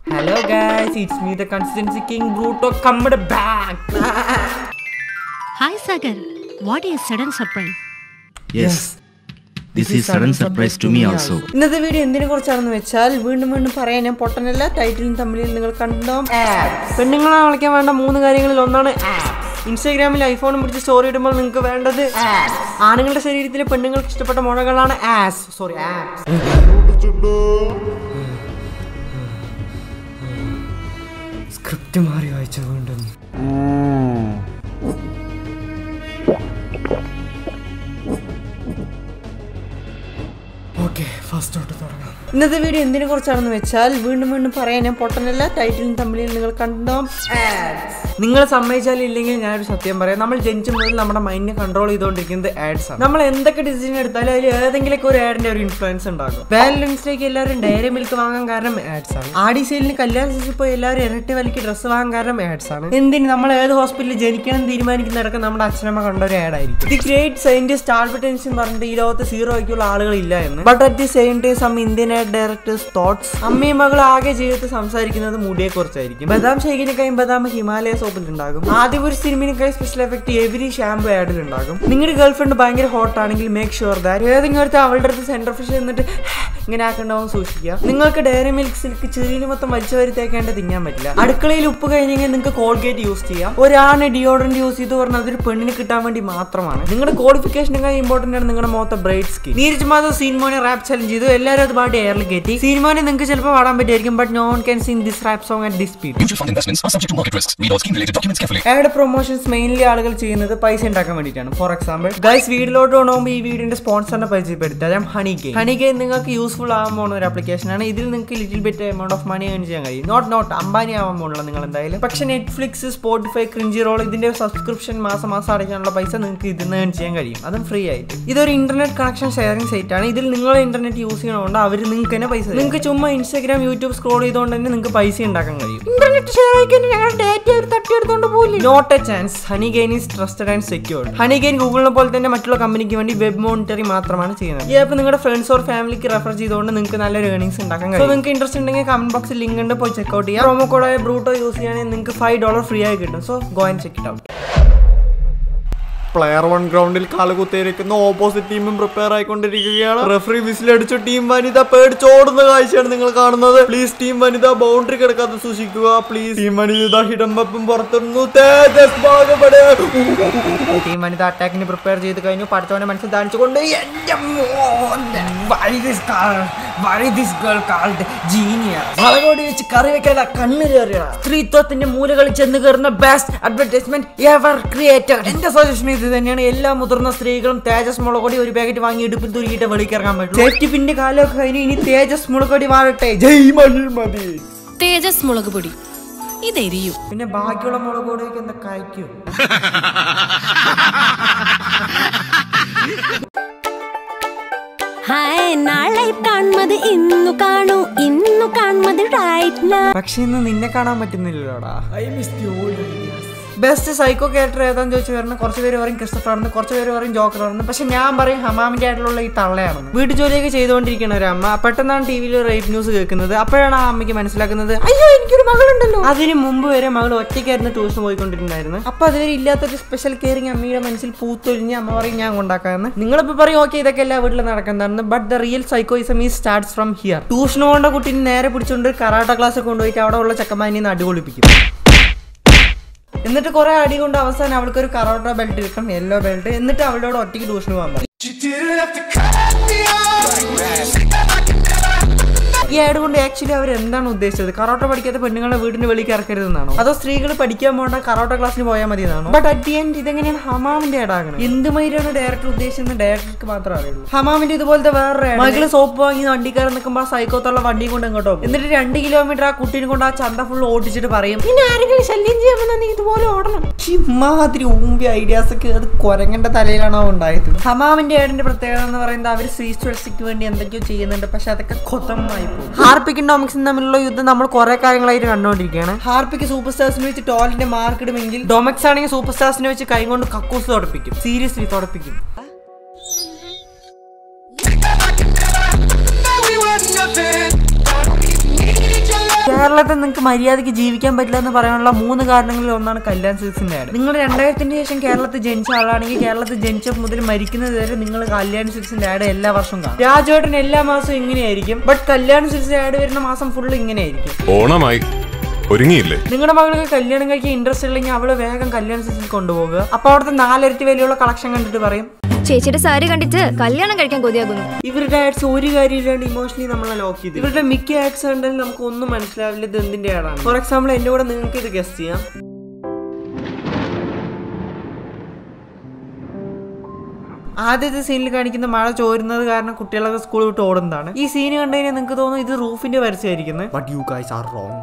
Hello guys, it's me the consistency king Bruto coming back. Hi Sagar, what is sudden surprise? Yes. This is sudden surprise to me also. ഇന്നത്തെ video എന്തിനെ കുറിച്ചാണെന്ന് വെച്ചാൽ വീണ്ടും വീണ്ടും പറയാൻ ഞാൻ പൊട്ടനല്ല ടൈറ്റിലും തമ്മിലും നിങ്ങൾ കണ്ടുണ്ടാവും പെണ്ണുങ്ങളെ കളിക്കാൻ വേണ്ട മൂന്ന് കാര്യങ്ങളിൽ ഒന്നാണ് ഇൻസ്റ്റാഗ്രാമിൽ ഐഫോണും പിടിച്ച് സ്റ്റോറി ഇടുമ്പോൾ നിങ്ങൾക്ക് വേണ്ടത് ആണുങ്ങളുടെ ശരീരത്തിലെ പെണ്ണുങ്ങൾക്ക് ഇഷ്ടപ്പെട്ട മുഴകളാണ് ആസ് സോറി ആപ്സ് സ്ക്രിപ്റ്റ് മാറി വായിച്ചു വീണ്ടും ഓക്കെ ഫസ്റ്റ് തൊട്ട് തുടങ്ങാം ഇന്നത്തെ വീഡിയോ എന്തിനെ കുറിച്ചാണെന്ന് വെച്ചാൽ വീണ്ടും വീണ്ടും പറയാൻ ഞാൻ പൊട്ടനല്ല ടൈറ്റിലും തമ്മിലും നിങ്ങൾ കണ്ടുണ്ടാവും നിങ്ങൾ സമ്മതിച്ചാൽ ഇല്ലെങ്കിൽ ഞാനൊരു സത്യം പറയാം നമ്മൾ ജനിച്ചു മുതൽ നമ്മുടെ മൈൻഡിനെ കൺട്രോൾ ചെയ്തുകൊണ്ടിരിക്കുന്നത് ആഡ്സ് ആണ് നമ്മൾ എന്തൊക്കെ ഡിസിഷൻ എടുത്താലും അതിൽ ഏതെങ്കിലുമൊക്കെ ഒരു ആഡിന്റെ ഒരു ഇൻഫ്ലുവൻസ് ഉണ്ടാകും ബാലൻസിലേക്ക് എല്ലാവരും ഡയറി മിൽക്ക് വാങ്ങാൻ കാരണം ആഡ്സ് ആണ് ആഡി സെയിലിന് കല്യാണ സീസിൽ പോയി എല്ലാവരും ഇരട്ടി വലിക്ക് ഡ്രസ്സ് വാങ്ങാൻ കാരണം ആഡ്സ് ആണ് എന്തിന് നമ്മൾ ഏത് ഹോസ്പിറ്റലിൽ ജനിക്കണം തീരുമാനിക്കുന്നിടക്ക് നമ്മുടെ അച്ഛനമ്മ കണ്ട ഒരു ആഡ് ആയിരിക്കും the great scientist Albert Einstein പറഞ്ഞിട്ട് ഈ ലോകത്ത് സീറോ ഐക്യുള്ള ആളുകളില്ല എന്ന് but at the same time some Indian directors thoughts അമ്മയും മകൾ ആകെ ജീവിതത്തിൽ സംസാരിക്കുന്നത് മുടിയെ കുറിച്ചായിരിക്കും ബദാം ഷേക്കിനൊക്കെയും ബദാം ഹിമാലയ സോപ്പിൽ ഉണ്ടാകും ആദ്യം ഒരു സിനിമയ്ക്കായി സ്പെഷ്യൽ എഫക്ട് എവരി ഷാമ്പു ആഡിൽ ഉണ്ടാകും നിങ്ങളുടെ ഗേൾ ഫ്രണ്ട് ഭയങ്കര ഹോട്ട് ആണെങ്കിൽ മേക്ക് ഷുവർ ദാറ്റ് ഏതെങ്കിലും ഒരു അവളുടെ അടുത്ത് സെന്റർ ഫിഷ് എന്നിട്ട് ഇങ്ങനെ ആക്കണ്ടാവും സൂക്ഷിക്കുക നിങ്ങൾക്ക് ഡയറി മിൽക്ക് സിൽക്ക് ചെറിയ മൊത്തം വലിച്ചു വരി തേക്കാണ്ട് തിന്നാൻ പറ്റില്ല അടുക്കളയിൽ ഉപ്പ് കഴിഞ്ഞെങ്കിൽ നിങ്ങൾക്ക് കോൾഗേറ്റ് യൂസ് ചെയ്യാം ഒരാണ് ഡിയോഡറന്റ് യൂസ് ചെയ്ത് പറഞ്ഞാൽ അതൊരു പെണ്ണിന് കിട്ടാൻ വേണ്ടി മാത്രമാണ് നിങ്ങളുടെ ക്വാളിഫിക്കേഷനൊക്കെ ഇമ്പോർട്ടന്റ് ആണ് നിങ്ങളുടെ മുഖത്തെ ബ്രൈറ്റ് സ്കിൻ നീരജ് മാധവ് സീൻമോനെ റാപ്പ് ചലഞ്ച് ചെയ്തു എല്ലാവരും അത് പാട്ട് എയറിൽ കയറ്റി സീൻമോനെ നിങ്ങൾക്ക് ചിലപ്പോൾ പാടാൻ പറ്റുമായിരിക്കും but no one can sing this rap song at this speed Mutual fund investments are subject to market risks. Read all scheme-related documents carefully. Ad promotions mainly ആളുകൾ ചെയ്യുന്നത് പൈസ ഉണ്ടാക്കാൻ വേണ്ടിയിട്ടാണ് ഫോർ എക്സാമ്പിൾ ഗൈസ് വീഡിയോയിലോട്ട് കൊണ്ടുപോകുമ്പോൾ ഈ വീഡിയോന്റെ സ്പോൺസറിനെ പരിചയപ്പെടുത്താം ഹണി ഗെയിം ഹണി ഗെയിം നിങ്ങൾക്ക് യൂസ്ഫുൾ ആവാൻ പോകുന്ന ഒരു application ആണ് ഇതിൽ നിങ്ങൾക്ക് little bit amount of money earn ചെയ്യാൻ കഴിയും നോട്ട് നോട്ട് അംബാനി ആവാൻ പോകുന്നില്ല നിങ്ങൾ എന്തായാലും പക്ഷേ നെറ്റ്ഫ്ലിക്സ് സ്പോട്ടിഫൈ ക്രിഞ്ചി റോൾ ഇതിന്റെ സബ്സ്ക്രിപ്ഷൻ മാസം മാസം അടയ്ക്കാനുള്ള പൈസ നിങ്ങൾക്ക് ഇതിൽ നിന്ന് ഏൺ ചെയ്യാൻ കഴിയും അതും ഫ്രീ ആയിട്ട് ഇതൊരു ഇന്റർനെറ്റ് കണക്ഷൻ ഷെയറിംഗ് സൈറ്റ് ആണ് ഇതിൽ നിങ്ങൾ ഇന്റർനെറ്റ് യൂസ് ചെയ്യണതുകൊണ്ട് അവർ നിങ്ങൾക്ക് തന്നെ പൈസ നിങ്ങൾക്ക് ചുമ്മാ ഇൻസ്റ്റാഗ്രാം യൂട്യൂബ് സ്ക്രോൾ ചെയ്തുകൊണ്ട് തന്നെ നിങ്ങൾക്ക് പൈസ ഉണ്ടാക്കാൻ കഴിയും ഇന്റർനെറ്റ് ഷെയർ ആയിക്കാൻ ഞങ്ങൾ ഡേറ്റ ഒരു തട്ടിയെടുത്തോണ്ട് പോലും not a chance Honeygain is trusted and secured Honeygain ഗൂഗിളിനെ പോലെ തന്നെ മറ്റുള്ള കമ്പനിക്ക് വേണ്ടി വെബ് മോണിറ്ററിംഗ് മാത്രമാണ് ചെയ്യുന്നത് ഈ ആപ്പ് നിങ്ങളുടെ ഫ്രണ്ട്സ് ഓർ ഫാമിലിക്ക് റെഫർ ചെയ്തുകൊണ്ട് നിങ്ങൾക്ക് നല്ലൊരു ഏണിംഗ്സ് ഉണ്ടാക്കാൻ കഴിയും നിങ്ങൾക്ക് ഇൻട്രസ്റ്റ് ഉണ്ടെങ്കിൽ കമന്റ് ബോക്സിൽ ലിങ്ക് ഉണ്ട് പോയി ചെക്ക് ഔട്ട് ചെയ്യാം പ്രൊമോ കോഡായ ബ്രൂട്ടോ യൂസ് ചെയ്യുകയാണെങ്കിൽ നിങ്ങൾക്ക് ഫൈവ് ഡോളർ ഫ്രീ ആയി കിട്ടും so go and check it out player one ഗ്രൗണ്ടിൽ കാലുകുത്തിയിരിക്കുന്ന ഓപ്പോസിറ്റ് ടീമും പ്രിപ്പയർ ആയിക്കൊണ്ടിരിക്കുകയാണ് റെഫറി വിസിലടിച്ചു ടീം വനിത പേടിച്ചോടുന്ന കാഴ്ചയാണ് നിങ്ങൾ കാണുന്നത് പ്ലീസ് ടീം വനിത ബൗണ്ടറി കിടക്കാതെ സൂക്ഷിക്കുക പ്ലീസ് ടീം വനിത ഹിഡംബപ്പും പുറത്തിരുന്നു തേജസ് ഭാഗപടേ ടീം വനിത അറ്റാക്കിന് പ്രിപ്പയർ ചെയ്ത് കഴിഞ്ഞു പഠിച്ചവനെ മനസ്സിൽ ധാനിച്ചുകൊണ്ട് എന്റെ മോനെ, why this girl? Why this girl called genius? മുളകോടി വെച്ച് കറി വെക്കാനുള്ള കണ്ണ് കയറിയ സ്ത്രീത്വത്തിന്റെ മൂലകളിൽ ചെന്ന് കയറുന്ന ബെസ്റ്റ് അഡ്വർടൈസ്മെന്റ് എവർ ക്രിയേറ്റഡ് എന്റെ സജഷൻ ഇത് തന്നെയാണ് എല്ലാ മുതിർന്ന സ്ത്രീകളും തേജസ് മുളകൊടി ഒരു പാക്കറ്റ് വാങ്ങി ഇടുപ്പിൽ തുരുക്കിയിട്ട് വെളിക്ക് ഇറങ്ങാൻ പറ്റും സേഫ്റ്റി പിന്റെ കാലമൊക്കെ കഴിഞ്ഞു ഇനി തേജസ് മുളകൊടി വാഴട്ടെ ജയ് മഹിമതി തേജസ് മുളക് പൊടി ഇതെരിയും പിന്നെ ബാക്കിയുള്ള മുളകൊടിയൊക്കെ എന്താ കഴിക്കും ഹായ് നാളെ കാണുന്നത് ഇന്നു കാണൂ ഇന്നു കാണുന്നത് റൈറ്റ് പക്ഷെ ഇന്ന് നിന്നെ കാണാൻ പറ്റുന്നില്ലല്ലോടാ I miss the old best psycho character ഏതാന്ന് ചോദിച്ചു വരുന്നത് കുറച്ച് പേര് പറയും ക്രിസ്റ്റഫർ ആണെന്ന് കുറച്ച് പേര് പറയും ജോക്കർ ആണെന്ന് പക്ഷെ ഞാൻ പറയും ഹമാമിന്റെ ആയിട്ടുള്ള ഈ തള്ളയാണെന്ന് വീട്ടു ജോലിയൊക്കെ ചെയ്തുകൊണ്ടിരിക്കുന്ന ഒരു അമ്മ പെട്ടെന്നാണ് ടി വിയിൽ റേപ്പ് ന്യൂസ് കേൾക്കുന്നത് അപ്പോഴാണ് ആ അമ്മയ്ക്ക് മനസ്സിലാക്കുന്നത് അയ്യോ എനിക്കൊരു മകളുണ്ടല്ലോ അതിന് മുമ്പ് വരെ മകൾ ഒറ്റയ്ക്കായിരുന്നു ട്യൂഷൻ പോയിക്കൊണ്ടിരുന്നായിരുന്നു അപ്പൊ അതുവരെ ഇല്ലാത്തൊരു സ്പെഷ്യൽ കെയറിങ് അമ്മയുടെ മനസ്സിൽ പൂത്തൊലിഞ്ഞ് അമ്മ പറയും ഞാൻ കൊണ്ടാക്കാമെന്ന് നിങ്ങളിപ്പോ പറയും ഓക്കെ ഇതൊക്കെ എല്ലാ വീട്ടിലും നടക്കുന്നതാണ് ബട്ട് ദ റിയൽ സൈക്കോയിസം ഈ സ്റ്റാർട്ട്സ് ഫ്രം ഹിയർ ട്യൂഷൻ പോകേണ്ട കുട്ടീനെ നേരെ പിടിച്ചുകൊണ്ട് കറാട്ട ക്ലാസ് കൊണ്ടുപോയിട്ട് അവിടെ ഉള്ള ചക്കമാനിന്ന് അടികൊളിപ്പിക്കും എന്നിട്ട് കുറെ അടി കൊണ്ട് അവസാനം അവൾക്ക് ഒരു കറോട്ട ബെൽറ്റ് കിട്ടും യെല്ലോ ബെൽറ്റ് എന്നിട്ട് അവളോട് ഒറ്റയ്ക്ക് ട്യൂഷന് പോകാൻ പറയും ഈ ആഡ് കൊണ്ട് ആക്ച്വലി അവർ എന്താണ് ഉദ്ദേശിച്ചത് കറോട്ട പഠിക്കാത്ത പെണ്ണുങ്ങളെ വീടിന് വെളിക്ക് ഇറക്കരുതെന്നാണോ അതോ സ്ത്രീകൾ പഠിക്കാൻ പോകേണ്ട കറോട്ട ക്ലാസ്സിന് പോയാൽ മതി എന്നാണോ ബട്ട് അറ്റ് ദി എൻഡ് ഇതെങ്ങനെയാണ് ഹമാമിന്റെ ആഡാകണം എന്തുമാതിരിയാണ് ഡയറക്ടർ ഉദ്ദേശിച്ചെന്ന് ഡയറക്ടർക്ക് മാത്രമേ അറിയുള്ളൂ ഹമാമിന്റെ ഇതുപോലത്തെ വേറെ മകള് സോപ്പ് വാങ്ങി വണ്ടിക്കാരൻ നിൽക്കുമ്പോൾ ആ സൈക്കോത്തുള്ള വണ്ടിയും കൊണ്ട് ഇങ്ങോട്ടോ പോകും. എന്നിട്ട് രണ്ട് കിലോമീറ്റർ ആ കുട്ടീനെ കൊണ്ട് ആ ചന്ത ഫുൾ ഓടിച്ചിട്ട് പറയും പിന്നെ ആരെങ്കിലും ശല്യം ചെയ്യാമെന്നാ നീ ഇതുപോലെ ഓടണം ഇമാതിരി ഊമ്പി ഐഡിയാസ് ഒക്കെ അത് കൊരങ്ങന്റെ തലയിലാണോ ഉണ്ടായത് ഹമാമിന്റെ ഏടിന്റെ പ്രത്യേകത എന്ന് പറയുന്നത് അവർ സ്ത്രീ സുരക്ഷയ്ക്ക് വേണ്ടി എന്തൊക്കെയോ ചെയ്യുന്നുണ്ട് പക്ഷെ അതൊക്കെ കൊതമായി പോകും ഹാർപ്പിക്കും ഡൊമിക്സും തമ്മിലുള്ള യുദ്ധം നമ്മൾ കുറെ കാര്യങ്ങളായിട്ട് കണ്ടുകൊണ്ടിരിക്കുകയാണ് ഹാർപ്പിക്ക് സൂപ്പർ സ്റ്റാർസിനെ വെച്ച് ടോലിന്റെ മാർക്ക് ഇടുമെങ്കിൽ ഡൊമിക്സ് ആണെങ്കിൽ സൂപ്പർ സ്റ്റാർസിനെ വെച്ച് കൈകൊണ്ട് കക്കൂസ് തുടപ്പിക്കും സീരിയസ്ലി തുടപ്പിക്കും കേരളത്തിൽ നിങ്ങൾക്ക് മര്യാദയ്ക്ക് ജീവിക്കാൻ പറ്റില്ല എന്ന് പറയാനുള്ള മൂന്ന് കാരണങ്ങളിൽ ഒന്നാണ് കല്യാൺ സിൽക്സിന്റെ ആഡ് നിങ്ങൾ രണ്ടായിരത്തിന് ശേഷം കേരളത്തിൽ ജനിച്ച ആളാണെങ്കിൽ കേരളത്തിൽ ജനിച്ച മുതൽ മരിക്കുന്നത് വരെ നിങ്ങൾ കല്യാൺ സിൽക്സിന്റെ ആഡ് എല്ലാ വർഷവും കാണും രാജേട്ടൻ എല്ലാ മാസവും ഇങ്ങനെയായിരിക്കും ബട്ട് കല്യാൺ സിൽക്സിന്റെ ആഡ് വരുന്ന മാസം ഫുള്ള് ഇങ്ങനെയായിരിക്കും ഓണമായി ഒരുങ്ങിയില്ലേ നിങ്ങളുടെ മകൾക്ക് കല്യാണം കഴിക്കാൻ ഇൻട്രസ്റ്റ് ഇല്ലെങ്കിൽ അവള് വേഗം കല്യാൺ സിൽസിൽ കൊണ്ടുപോകുക അപ്പൊ അവിടുത്തെ നാലിരട്ടി വിലയുള്ള കളക്ഷൻ കണ്ടിട്ട് പറയും ചേച്ചിയുടെ സാരി കണ്ടിട്ട് കല്യാണം കഴിക്കാൻ കൊതിയാകുന്നു ഇവരുടെ ആഡ്സ് ഒരു കാര്യമില്ലാണ്ട് ഇമോഷണലി നമ്മളെ ലോക്ക് ചെയ്തു ഇവരുടെ മിക്ക ആഡ്സ് കണ്ടാൽ നമുക്ക് ഒന്നും മനസ്സിലാവില്ല ഇത് എന്തിന്റെ ആഡാണ് ഫോർ എക്സാമ്പിൾ എന്റെ കൂടെ നിങ്ങൾക്ക് ഇത് ഗസ്റ്റ് ചെയ്യാം ആദ്യത്തെ സീനിൽ കാണിക്കുന്ന മഴ ചോരുന്നത് കാരണം കുട്ടികളൊക്കെ സ്കൂൾ വിട്ട് ഓടുന്നതാണ് ഈ സീൻ കണ്ടു കഴിഞ്ഞാൽ നിങ്ങൾക്ക് തോന്നും ഇത് റൂഫിന്റെ പരസ്യമായിരിക്കുന്നത് but you guys are wrong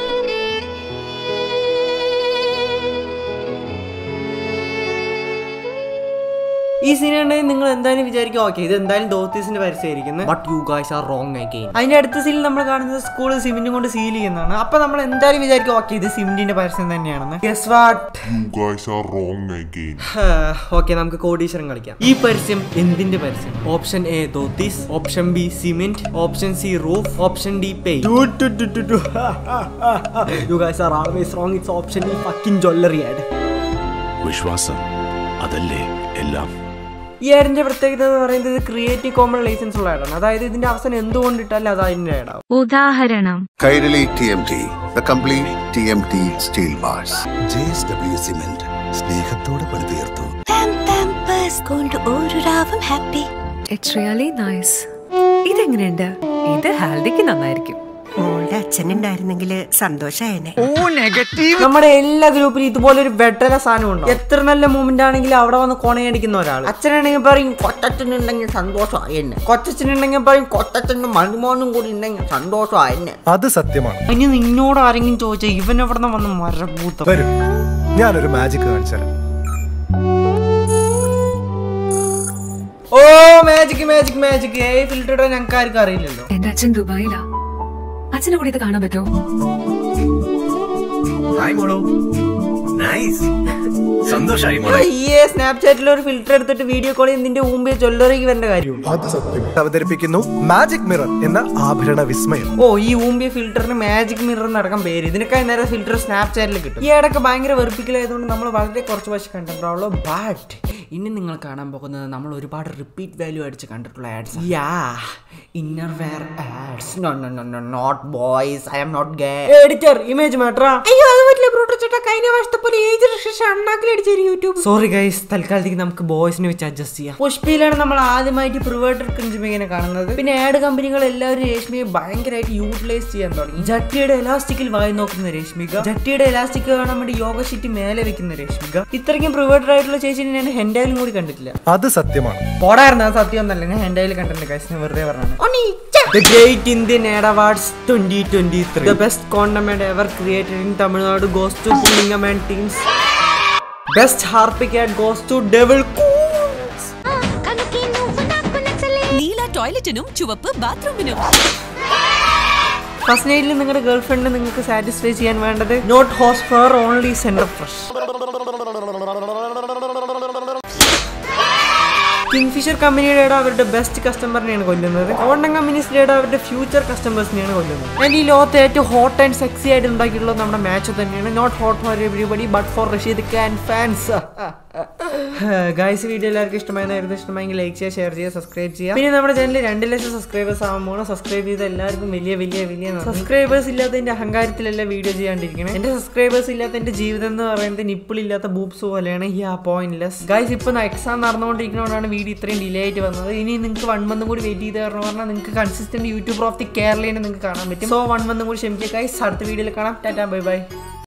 ഈ സീൻ കണ്ടെങ്കിൽ നിങ്ങൾ എന്തായാലും വിചാരിക്കും ഓക്കെ ഇത് എന്തായാലും ദോത്തീസിന്റെ പരസ്യമായിരിക്കുന്നത് but you guys are wrong again അതിന്റെ അടുത്ത സീനിൽ നമ്മൾ കാണുന്നത് സ്കൂൾ സിമെന്റും കൊണ്ട് സീൽ ചെയ്യുന്നതാണ് അപ്പൊ നമ്മൾ എന്തായാലും വിചാരിക്കും ഓക്കെ ഇത് സിമെന്റിന്റെ പരസ്യം തന്നെയാണെന്ന് guess what You guys are wrong again. Okay നമുക്ക് കോടീശ്വരം കളിക്കാം ഈ പരസ്യം എന്തിന്റെ പരസ്യം option A dhotis option B cement option C roof option D pay you guys are always wrong it's option ഈ ഫക്കിംഗ് ജ്വല്ലറി ആഡ് വിശ്വാസം അതല്ലേ എല്ലാം ഈ ആഡിന്റെ പ്രത്യേകത എന്ന് പറയുന്നത് ക്രിയേറ്റീവ് കോമൺ ലൈസൻസ് ഉള്ള ആഡാണ് അതായത് ഇതിന്റെ അവസാനം എന്തുകൊണ്ടിട്ടാലും അത് അതിന്റെ ആഡാവും ഉദാഹരണം Kairali T M T the complete T M T steel bars J S W cement സ്നേഹത്തോടെ പണിതീർത്തു കൊണ്ട് ഒരു രാവും ഹാപ്പി ഇറ്റ്സ് റിയലി നൈസ് ഇതെങ്ങനെയുണ്ട് ഇത് ഹാൽദിക്ക് നന്നായിരിക്കും മോളുടെ അച്ഛനുണ്ടായിരുന്നെങ്കിൽ സന്തോഷായനെ നമ്മുടെ എല്ലാ ഗ്രൂപ്പിലും ഇതുപോലെ ഒരു വെട്ടല സാധനം ഉണ്ടോ എത്ര നല്ല മൂവ്മെന്റ് ആണെങ്കിലും അവിടെ വന്ന് കൊണയടിക്കുന്ന ഒരാൾ അച്ഛനാണെങ്കിൽ പറയും കൊച്ചച്ഛനുണ്ടെങ്കിൽ സന്തോഷമായി എന്നെ കൊച്ചച്ഛനുണ്ടെങ്കിൽ പറയും കൊച്ചച്ഛനും മരുമോനും കൂടി ഉണ്ടെങ്കിൽ സന്തോഷമായി എന്നെ അത് സത്യമാണ് ഇനി നിന്നോട് ആരെങ്കിലും ചോദിച്ചാൽ ഇവൻ എവിടെ നിന്ന് വന്ന് മരഭൂത്തം വരും ഞാനൊരു മാജിക് കാണിച്ചുതരാം ഓ magic magic magic a filter ഇടാൻ ഞങ്ങൾക്ക് ആർക്കും അറിയില്ലല്ലോ എന്റെ അച്ഛൻ ദുബായിലാ അച്ഛനെ കൂടി ഇത് കാണാൻ പറ്റുമോ ഹായ് മോളോ നൈസ് സന്തോഷായി മോളെ അയ്യേ സ്നാപ്ചാറ്റിൽ ഒരു ഫിൽറ്റർ എടുത്തിട്ട് വീഡിയോ കോൾ ചെയ്ത് നിന്റെ മുമ്പേ ജ്വല്ലറിക്ക് വരേണ്ട കാര്യം അവതരിപ്പിക്കുന്നു മാജിക് മിറർ എന്ന ആഭരണ വിസ്മയം ഓ ഈ ഊമ്പിയ ഫിൽറ്ററിന് മാജിക് മിറർ നടക്കാൻ പേര് ഇതിനൊക്കെ നേരെ ഫിൽറ്റർ സ്നാപ്ചാറ്റിൽ കിട്ടും ഈ ഇടയ്ക്ക് ഭയങ്കര വെറുപ്പിക്കലായതുകൊണ്ട് നമ്മൾ വളരെ കുറച്ച് പക്ഷേ കണ്ടിട്ടുള്ളൂ ബട്ട് ഇനി നിങ്ങൾ കാണാൻ പോകുന്നത് നമ്മൾ ഒരുപാട് റിപ്പീറ്റ് വാല്യൂ അടിച്ച് കണ്ടിട്ടുള്ള ആഡ്സ് യാ inner wear ads no no no no not boys I am not gay editor image മാറ്റാ അയ്യോ അത് പറ്റില്ല ബ്രൂട്ടോ ചേട്ടാ കഴിഞ്ഞ വർഷത്തെ പോലെ ഏജ് റിസ്ട്രിക്ഷൻ അണ്ണാക്കിലടിച്ചു യൂട്യൂബ് സോറി ഗൈസ് തൽക്കാലത്തേക്ക് നമുക്ക് ബോയ്സിനെ വെച്ച് അഡ്ജസ്റ്റ് ചെയ്യാം പുഷ്പയിലാണ് നമ്മൾ ആദ്യമായിട്ട് പ്രിവേർട്ടഡ് കൺസ്യൂമിങ്ങിനെ കാണുന്നത് പിന്നെ ആഡ് കമ്പനികൾ എല്ലാവരും രേഷ്മിയെ ഭയങ്കരമായിട്ട് യൂട്ടിലൈസ് ചെയ്യാൻ തുടങ്ങി ജട്ടിയുടെ എലാസ്റ്റിക്കിൽ വായി നോക്കുന്ന രേഷ്മിക ജട്ടിയുടെ എലാസ്റ്റിക് കാണാൻ വേണ്ടി യോഗ ഷീറ്റ് മേലെ വെക്കുന്ന രേഷ്മിക ഇത്രയ്ക്കും പ്രിവേർട്ടഡ് ആയിട്ടുള്ള ചേച്ചിനെ ഞാൻ ഹെൻഡായാലും കൂടി കണ്ടിട്ടില്ല അത് സത്യമാണ് പോടായിരുന്നു അത് സത്യം ഒന്നല്ല ഞാൻ ഹെൻഡായിൽ കണ്ടിട്ടുണ്ട് ഗൈസ് ഞാൻ വെറുതെ പറഞ്ഞാണ് The Great Indian Ad Awards 2023. The best condom ad ever created in Tamil Nadu goes to Pullingam and teams. Best Harpic ad goes to Devil Coons. നീല ടോയ്ലറ്റിനും ചുവപ്പ് ബാത്റൂമിനും ഫസ്റ്റ് നൈറ്റിൽ നിങ്ങളുടെ ഗേൾ ഫ്രണ്ടിനെ നിങ്ങൾക്ക് സാറ്റിസ്ഫൈ ചെയ്യാൻ വേണ്ടത് not hot for only Center Fresh Kingfisher കമ്പനിയുടെ ഇടം അവരുടെ ബെസ്റ്റ് കസ്റ്റമറിനെയാണ് കൊല്ലുന്നത് ഓണ്ടം കമ്പനീസിന്റെ ഇടം അവരുടെ ഫ്യൂച്ചർ കസ്റ്റമേഴ്സിനെയാണ് കൊല്ലുന്നത് ആൻഡ് ഈ ലോകത്തെ ഏറ്റവും ഹോട്ട് ആൻഡ് സെക്സി ആയിട്ട് ഉണ്ടാക്കിയിട്ടുള്ളത് നമ്മുടെ മാച്ച് തന്നെയാണ് not hot for everybody but for Rashid Khan fans guys video എല്ലാവർക്കും ഇഷ്ടമായിരുന്നു ഇഷ്ടമായെങ്കിൽ ലൈക്ക് ചെയ്യുക ഷെയർ ചെയ്യുക സബ്സ്ക്രൈബ് ചെയ്യുക പിന്നെ നമ്മുടെ ചാനലിൽ രണ്ട് ലക്ഷം സബ്സ്ക്രൈബേഴ്സ് ആകുമ്പോൾ സബ്സ്ക്രൈബ് ചെയ്ത എല്ലാവർക്കും വലിയ വലിയ വലിയ സബ്സ്ക്രൈബേഴ്സ് ഇല്ലാത്തതിന്റെ അഹങ്കാരത്തിലല്ല വീഡിയോ ചെയ്യാണ്ടിരിക്കണം എന്റെ സബ്സ്ക്രൈബേഴ്സ് ഇല്ലാത്ത എന്റെ ജീവിതം എന്ന് പറയുന്നത് നിപ്പിൾ ഇല്ലാത്ത ബൂപ്സ് പോലെയാണ് ഈ ആ പോയിന്റ്ലെസ് ഗൈസ് ഇപ്പൊ എക്സാം നടന്നുകൊണ്ടിരിക്കുന്നതുകൊണ്ടാണ് വീഡിയോ ഇത്രയും ഡിലേ ആയിട്ട് വന്നത് ഇനി നിങ്ങൾക്ക് വൺ മന്തും കൂടി വെയിറ്റ് ചെയ്ത് തരണം പറഞ്ഞാൽ നിങ്ങൾക്ക് കൺസിസ്റ്റന്റ് യൂട്യൂബർ ഓഫ് ദി കേരളീനെ നിങ്ങൾക്ക് കാണാൻ പറ്റും സോ വൺ മന്തും കൂടി ക്ഷമിക്കുക ഗൈസ് അടുത്ത വീഡിയോയിൽ കാണാം ടാറ്റാ ബൈ ബൈ